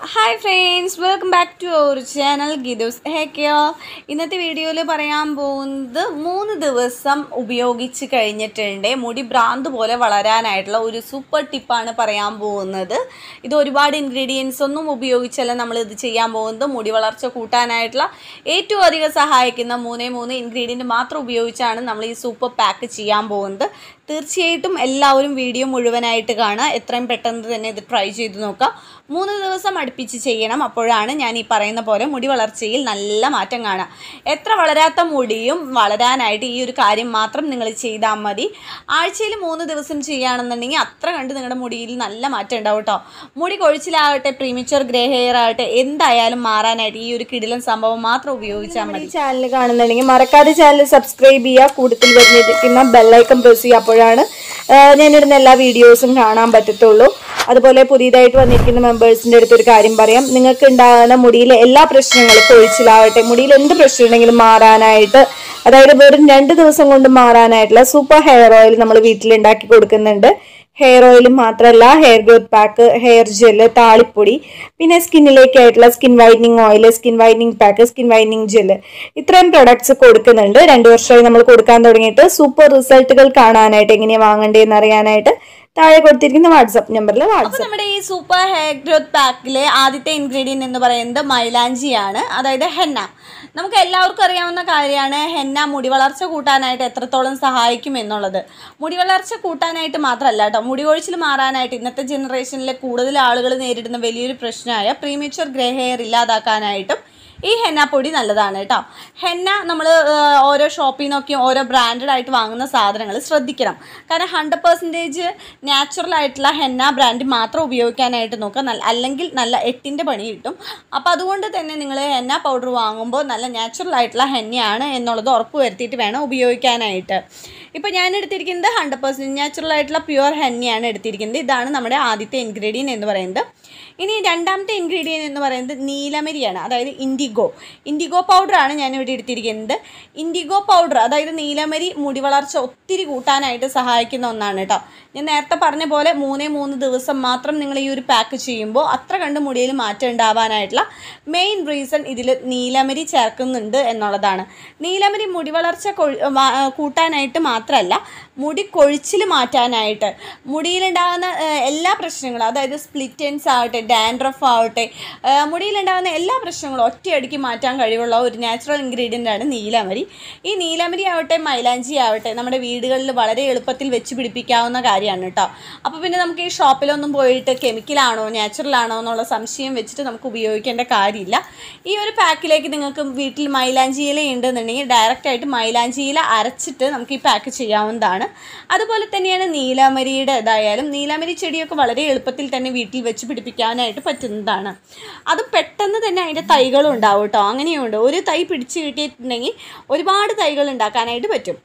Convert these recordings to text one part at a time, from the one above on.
hi friends welcome back to our channel ഗിദൂസ് ഹേക്കയോ ഇന്നത്തെ വീഡിയോയിൽ പറയാൻ പോകുന്നത് മൂന്ന് ദിവസം ഉപയോഗിച്ച് കഴിഞ്ഞിട്ടുണ്ട് മുടി ഭ്രാന്ത് പോലെ വളരാനായിട്ടുള്ള ഒരു സൂപ്പർ ടിപ്പാണ് പറയാൻ പോകുന്നത് ഇത് ഒരുപാട് ഇൻഗ്രീഡിയൻസ് ഒന്നും ഉപയോഗിച്ചല്ല നമ്മൾ ഇത് ചെയ്യാൻ പോകുന്നത് മുടി വളർച്ച കൂട്ടാനായിട്ടുള്ള ഏറ്റവും അധികം സഹായിക്കുന്ന മൂന്നേ മൂന്ന് ഇൻഗ്രീഡിയൻറ്റ് മാത്രം ഉപയോഗിച്ചാണ് നമ്മൾ ഈ സൂപ്പർ പാക്ക് ചെയ്യാൻ പോകുന്നത് തീർച്ചയായിട്ടും എല്ലാവരും വീഡിയോ മുഴുവനായിട്ട് കാണുക എത്രയും പെട്ടെന്ന് തന്നെ ഇത് ട്രൈ ചെയ്ത് നോക്കുക മൂന്ന് ദിവസം അടുപ്പിച്ച് ചെയ്യണം അപ്പോഴാണ് ഞാൻ ഈ പറയുന്ന പോലെ മുടി വളർച്ചയിൽ നല്ല മാറ്റം കാണാം എത്ര വളരാത്ത മുടിയും വളരാനായിട്ട് ഈ ഒരു കാര്യം മാത്രം നിങ്ങൾ ചെയ്താൽ മതി ആഴ്ചയിൽ മൂന്ന് ദിവസം ചെയ്യുകയാണെന്നുണ്ടെങ്കിൽ അത്ര കണ്ട് നിങ്ങളുടെ മുടിയിൽ നല്ല മാറ്റം ഉണ്ടാവും കേട്ടോ മുടി കൊഴിച്ചിലാകട്ടെ പ്രീമിച്ചർ ഗ്രേ ഹെയർ ആകട്ടെ എന്തായാലും മാറാനായിട്ട് ഈ ഒരു കിടിലൻ സംഭവം മാത്രം ഉപയോഗിച്ചാൽ മതി ചാനൽ കാണുന്നുണ്ടെങ്കിൽ മറക്കാതെ ചാനൽ സബ്സ്ക്രൈബ് ചെയ്യുക കൂടുതൽ വരുന്നിരിക്കുന്ന ബെല്ലൈക്കൺ പ്രസ് ചെയ്യുക അപ്പോഴാണ് ആ, ഞാനിടുന്ന എല്ലാ വീഡിയോസും കാണാൻ പറ്റത്തുള്ളൂ അതുപോലെ പുതിയതായിട്ട് വന്നിരിക്കുന്ന മെമ്പേഴ്സിൻ്റെ അടുത്ത് ഒരു കാര്യം പറയാം നിങ്ങൾക്ക് ഉണ്ടാകുന്ന മുടിയിലെ എല്ലാ പ്രശ്നങ്ങളും കൊഴിച്ചിലാവട്ടെ മുടിയിൽ എന്ത് പ്രശ്നം ഉണ്ടെങ്കിലും മാറാനായിട്ട് അതായത് വെറും രണ്ട് ദിവസം കൊണ്ട് മാറാനായിട്ടുള്ള സൂപ്പർ ഹെയർ ഓയിൽ നമ്മൾ വീട്ടിൽ ഉണ്ടാക്കി കൊടുക്കുന്നുണ്ട് ഹെയർ ഓയിൽ മാത്രമല്ല hair growth pack hair gel താളിപ്പൊടി പിന്നെ സ്കിന്നിലേക്കായിട്ടുള്ള skin whitening oil skin whitening pack skin whitening gel ഇത്രയും പ്രൊഡക്ട്സ് കൊടുക്കുന്നുണ്ട് രണ്ട് വർഷമായി നമ്മൾ കൊടുക്കാൻ തുടങ്ങിയിട്ട് സൂപ്പർ റിസൾട്ടുകൾ കാണാനായിട്ട് എങ്ങനെയാണ് വാങ്ങേണ്ടതെന്ന് അറിയാനായിട്ട് താഴെ കൊടുത്തിരിക്കുന്ന വാട്സപ്പ് നമ്പറിൽ അപ്പോൾ വാട്സപ്പ് നമ്മുടെ ഈ സൂപ്പർ ഹെയർ ഗ്രോത്ത് പാക്കിലെ ആദ്യത്തെ ഇൻഗ്രീഡിയൻറ്റ് എന്ന് പറയുന്നത് മൈലാഞ്ചിയാണ് അതായത് ഹെന്ന നമുക്ക് എല്ലാവർക്കും അറിയാവുന്ന കാര്യമാണ് ഹെന്ന മുടി വളർച്ച കൂട്ടാനായിട്ട് എത്രത്തോളം സഹായിക്കും എന്നുള്ളത് മുടി വളർച്ച കൂട്ടാനായിട്ട് മാത്രമല്ല കേട്ടോ മുടി കൊഴിച്ചിൽ മാറാനായിട്ട് ഇന്നത്തെ ജനറേഷനിലെ കൂടുതൽ ആളുകൾ നേരിടുന്ന വലിയൊരു പ്രശ്നമായ പ്രീമേച്ചർ ഗ്രേ ഹെയർ ഇല്ലാതാക്കാനായിട്ടും ഈ ഹെന്ന പൊടി നല്ലതാണ് കേട്ടോ ഹെന്ന നമ്മൾ ഓരോ ഷോപ്പിൽ നിന്നൊക്കെ ഓരോ ബ്രാൻഡഡ് ആയിട്ട് വാങ്ങുന്ന സാധനങ്ങൾ ശ്രദ്ധിക്കണം കാരണം ഹൺഡ്രഡ് പെർസെൻറ്റേജ് നാച്ചുറൽ ആയിട്ടുള്ള ഹെന്ന ബ്രാൻഡ് മാത്രം ഉപയോഗിക്കാനായിട്ട് നോക്കുക നല്ല അല്ലെങ്കിൽ നല്ല എട്ടിൻ്റെ പണി കിട്ടും അപ്പോൾ അതുകൊണ്ട് തന്നെ നിങ്ങൾ ഹെന്ന പൗഡർ വാങ്ങുമ്പോൾ നല്ല നാച്ചുറൽ ആയിട്ടുള്ള ഹെന്നയാണ് എന്നുള്ളത് ഉറപ്പ് വരുത്തിയിട്ട് വേണം ഉപയോഗിക്കാനായിട്ട് ഇപ്പോൾ ഞാൻ എടുത്തിരിക്കുന്നത് ഹൺഡ്രഡ് പെർസെൻറ്റ് നാച്ചുറൽ ആയിട്ടുള്ള പ്യുവർ ഹെന്നയാണ് എടുത്തിരിക്കുന്നത് ഇതാണ് നമ്മുടെ ആദ്യത്തെ ഇൻഗ്രീഡിയൻ എന്ന് പറയുന്നത് ഇനി രണ്ടാമത്തെ ഇൻഗ്രീഡിയൻ എന്ന് പറയുന്നത് നീലമരിയാണ് അതായത് ഇൻഡിഗോ ഇൻഡിഗോ പൗഡറാണ് ഞാൻ ഇവിടെ എടുത്തിരിക്കുന്നത് ഇൻഡിഗോ പൗഡർ അതായത് നീലമരി മുടി വളർച്ച ഒത്തിരി കൂട്ടാനായിട്ട് സഹായിക്കുന്ന ഒന്നാണ് കേട്ടോ ഞാൻ നേരത്തെ പറഞ്ഞ പോലെ മൂന്നേ മൂന്ന് ദിവസം മാത്രം നിങ്ങൾ ഈ ഒരു പാക്ക് ചെയ്യുമ്പോൾ അത്ര കണ്ട് മുടിയിൽ മാറ്റം ഉണ്ടാവാനായിട്ടുള്ള മെയിൻ റീസൺ ഇതിൽ നീലമരി ചേർക്കുന്നുണ്ട് എന്നുള്ളതാണ് നീലമരി മുടി വളർച്ച കൊഴി- മാ- കൂട്ടാനായിട്ട് മാത്രമല്ല മുടി കൊഴിച്ചിൽ മാറ്റാനായിട്ട് മുടിയിലുണ്ടാകുന്ന ഏഹ്, എല്ലാ പ്രശ്നങ്ങളും അതായത് സ്പ്ലിറ്റൻസ് ആവട്ടെ ഡാൻഡ്രഫ് ആവട്ടെ ഏഹ്, മുടിയിലുണ്ടാകുന്ന എല്ലാ പ്രശ്നങ്ങളും ഒറ്റയടിക്ക് മാറ്റാൻ കഴിവുള്ള ഒരു നാച്ചുറൽ ഇൻഗ്രീഡിയൻ്റ് ആണ് നീലമരി ഈ നീലമരി ആവട്ടെ മൈലാഞ്ചി ആവട്ടെ നമ്മുടെ വീടുകളിൽ വളരെ എളുപ്പത്തിൽ വെച്ച് പിടിപ്പിക്കാവുന്ന കാര്യമാണ് കേട്ടോ അപ്പോൾ പിന്നെ നമുക്ക് ഈ ഷോപ്പിലൊന്നും പോയിട്ട് കെമിക്കലാണോ നാച്ചുറൽ ആണോ എന്നുള്ള സംശയം വെച്ചിട്ട് നമുക്ക് ഉപയോഗിക്കേണ്ട കാര്യമില്ല ഈ ഒരു പാക്കിലേക്ക് നിങ്ങൾക്ക് വീട്ടിൽ മൈലാഞ്ചി ഇല ഉണ്ടെന്നുണ്ടെങ്കിൽ ഡയറക്റ്റായിട്ട് മൈലാഞ്ചി ഇല അരച്ചിട്ട് നമുക്ക് ഈ പാക്ക് ചെയ്യാവുന്നതാണ് അതുപോലെ തന്നെയാണ് നീലാമരിയുടെ ഇതായാലും നീലാമരി ചെടിയൊക്കെ വളരെ എളുപ്പത്തിൽ തന്നെ വീട്ടിൽ വെച്ച് പിടിപ്പിക്കാനായിട്ട് പറ്റുന്നതാണ് അത് പെട്ടെന്ന് തന്നെ അതിൻ്റെ തൈകളും ഉണ്ടാവും കേട്ടോ അങ്ങനെയുണ്ട് ഒരു തൈ പിടിച്ച് കിട്ടിയിട്ടുണ്ടെങ്കിൽ ഒരുപാട് തൈകൾ ഉണ്ടാക്കാനായിട്ട് പറ്റും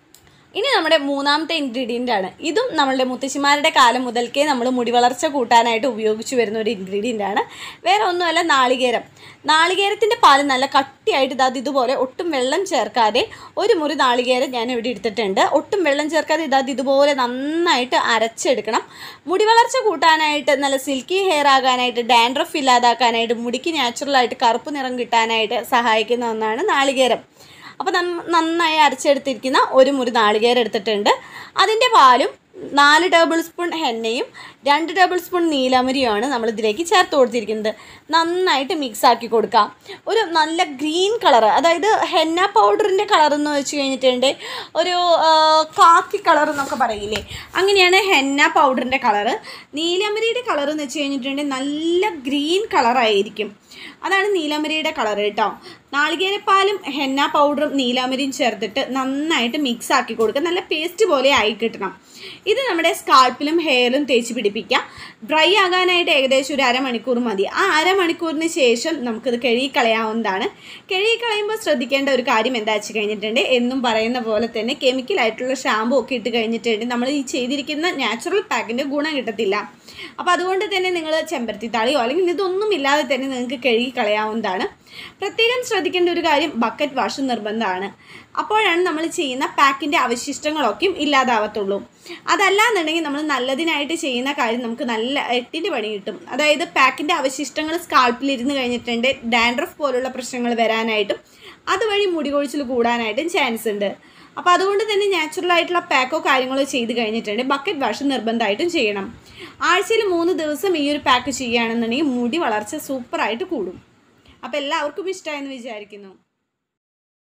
ഇനി നമ്മുടെ മൂന്നാമത്തെ ഇൻഗ്രീഡിയൻ്റ് ആണ് ഇതും നമ്മളുടെ മുത്തശ്ശിമാരുടെ കാലം മുതൽക്കേ നമ്മൾ മുടി വളർച്ച കൂട്ടാനായിട്ട് ഉപയോഗിച്ചു വരുന്ന ഒരു ഇൻഗ്രീഡിയൻ്റ് ആണ് വേറെ ഒന്നുമല്ല നാളികേരം നാളികേരത്തിൻ്റെ പാല് നല്ല കട്ടിയായിട്ട് ഇതാ ഇതുപോലെ ഒട്ടും വെള്ളം ചേർക്കാതെ ഒരു മുറി നാളികേരം ഞാൻ ഇവിടെ എടുത്തിട്ടുണ്ട് ഒട്ടും വെള്ളം ചേർക്കാതെ ഇതാ ഇതുപോലെ നന്നായിട്ട് അരച്ചെടുക്കണം മുടി വളർച്ച കൂട്ടാനായിട്ട് നല്ല സിൽക്കി ഹെയർ ആകാനായിട്ട് ഡാൻഡ്രഫ് ഇല്ലാതാക്കാനായിട്ട് മുടിക്ക് നാച്ചുറലായിട്ട് കറുപ്പ് നിറം കിട്ടാനായിട്ട് സഹായിക്കുന്ന ഒന്നാണ് നാളികേരം അപ്പോൾ നന്നായി അരച്ചെടുത്തിരിക്കുന്ന ഒരു മുറി നാളികേരം എടുത്തിട്ടുണ്ട് അതിൻ്റെ പാലും നാല് ടേബിൾ സ്പൂൺ ഹെന്നയും രണ്ട് ടേബിൾ സ്പൂൺ നീലമരിയുമാണ് നമ്മൾ ഇതിലേക്ക് ചേർത്ത് കൊടുത്തിരിക്കുന്നത് നന്നായിട്ട് മിക്സ് ആക്കി കൊടുക്കാം ഒരു നല്ല ഗ്രീൻ കളർ അതായത് ഹെന്ന പൗഡറിൻ്റെ കളർ എന്ന് വെച്ച് കഴിഞ്ഞിട്ടുണ്ടെങ്കിൽ ഒരു ആ, കാക്കി കളർ എന്നൊക്കെ പറയില്ലേ അങ്ങനെയാണ് ഹെന്ന പൗഡറിൻ്റെ കളറ് നീലമരിയുടെ കളർ എന്ന് വെച്ച് കഴിഞ്ഞിട്ടുണ്ടെങ്കിൽ നല്ല ഗ്രീൻ കളറായിരിക്കും അതാണ് നീലമരിയുടെ കളർ കേട്ടോ നാളികേരപ്പാലും ഹെന്ന പൗഡറും നീലാമരിയും ചേർത്തിട്ട് നന്നായിട്ട് മിക്സ് ആക്കി കൊടുക്കുക നല്ല പേസ്റ്റ് പോലെ ആയി കിട്ടണം ഇത് നമ്മുടെ സ്കാൾപ്പിലും ഹെയറിലും തേച്ച് പിടിപ്പിക്കാം ഡ്രൈ ആകാനായിട്ട് ഏകദേശം ഒരു അരമണിക്കൂർ മതി ആ അരമണിക്കൂറിന് ശേഷം നമുക്കിത് കഴുകിക്കളയാവുന്നതാണ് കഴുകിക്കളയുമ്പോൾ ശ്രദ്ധിക്കേണ്ട ഒരു കാര്യം എന്താ വെച്ച് കഴിഞ്ഞിട്ടുണ്ട് എന്നും പറയുന്ന പോലെ തന്നെ കെമിക്കലായിട്ടുള്ള ഷാമ്പു ഒക്കെ ഇട്ട് കഴിഞ്ഞിട്ടുണ്ട് നമ്മൾ ഈ ചെയ്തിരിക്കുന്ന നാച്ചുറൽ പാക്കിൻ്റെ ഗുണം കിട്ടത്തില്ല അപ്പോൾ അതുകൊണ്ട് തന്നെ നിങ്ങൾ ചെമ്പരത്തി താളിയോ അല്ലെങ്കിൽ ഇതൊന്നും ഇല്ലാതെ തന്നെ നിങ്ങൾക്ക് കഴുകി കളയാവുന്നതാണ് പ്രത്യേകം ശ്രദ്ധിക്കേണ്ട ഒരു കാര്യം ബക്കറ്റ് വാഷ് നിർബന്ധമാണ് അപ്പോഴാണ് നമ്മൾ ചെയ്യുന്ന പാക്കിൻ്റെ അവശിഷ്ടങ്ങളൊക്കെയും ഇല്ലാതാവത്തുള്ളൂ അതല്ലാന്നുണ്ടെങ്കിൽ നമ്മൾ നല്ലതിനായിട്ട് ചെയ്യുന്ന കാര്യം നമുക്ക് നല്ല എട്ടിൻ്റെ പണി കിട്ടും അതായത് പാക്കിൻ്റെ അവശിഷ്ടങ്ങൾ സ്കാൾപ്പിലിരുന്ന് കഴിഞ്ഞിട്ടുണ്ട് ഡാൻഡ്രഫ് പോലുള്ള പ്രശ്നങ്ങൾ വരാനായിട്ടും അതുവഴി മുടി കൊഴിച്ചിൽ കൂടാനായിട്ടും ചാൻസ് ഉണ്ട് അപ്പോൾ അതുകൊണ്ട് തന്നെ നാച്ചുറൽ ആയിട്ടുള്ള പാക്കോ കാര്യങ്ങളോ ചെയ്ത് കഴിഞ്ഞിട്ടുണ്ട് ബക്കറ്റ് വാഷ് നിർബന്ധമായിട്ടും ചെയ്യണം ആഴ്ചയിൽ മൂന്ന് ദിവസം ഈ ഒരു പാക്ക് ചെയ്യുകയാണെന്നുണ്ടെങ്കിൽ മുടി വളർച്ച സൂപ്പറായിട്ട് കൂടും അപ്പോൾ എല്ലാവർക്കും ഇഷ്ടമായെന്ന് വിചാരിക്കുന്നു